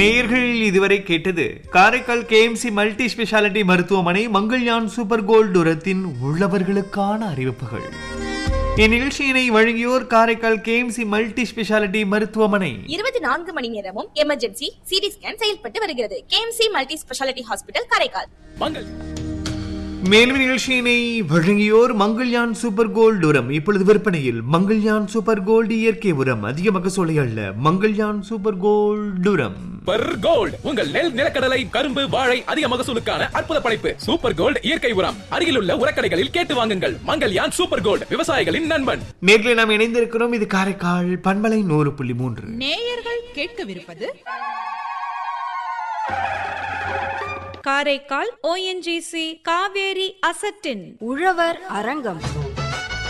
நேயர்கள் இதுவரை கேட்டது காரைக்கால் கேஎம்சி மல்டி ஸ்பெஷாலிட்டி மருத்துவமனை மங்கள்யான் சூப்பர் கோல்டு உரத்தின் உள்ளவர்களுக்கான அறிவிப்புகள் இந்நிகழ்ச்சியினை வழங்கியோர் காரைக்கால் கேஎம்சி மல்டி ஸ்பெஷாலிட்டி மருத்துவமனை இருபத்தி நான்கு மணி நேரமும் எமர்ஜென்சி சிடி ஸ்கேன் செயல்பட்டு வருகிறது KMC multi speciality hospital Karaikal Mangal மேலும் நிகழ்ச்சியினை வழங்கியோர் மங்கள்யான் சூப்பர் கோல்டு உரம் இப்பொழுது விற்பனையில் மங்கள்யான் சூப்பர் கோல்டு இயற்கை உரம் அதிக மகசூலை அல்ல மங்கள்யான் சூப்பர் கோல்டு உரம் பர் கோல்ட் உங்கள் நெல் நிலக்கடலை கரும்பு வாழை அதிக மகசூலுக்கான அற்புத படைப்பு சூப்பர் கோல்ட் இயற்கை உரம் அருகிலுள்ள உரக்கடைகளில் கேட்டு வாங்குங்கள் மங்கல்யான் சூப்பர் கோல்ட் விவசாயிகளின் நண்பன் நேர்களை நாம் இணைந்திருக்கிறோம் இது காரைக்கால் பண்பலை நூறு புள்ளி மூன்று நேயர்கள் கேட்கவிருப்பது காரைக்கால் ஓஎன்ஜிசி காவேரி அசட்டின் உழவர் அரங்கம்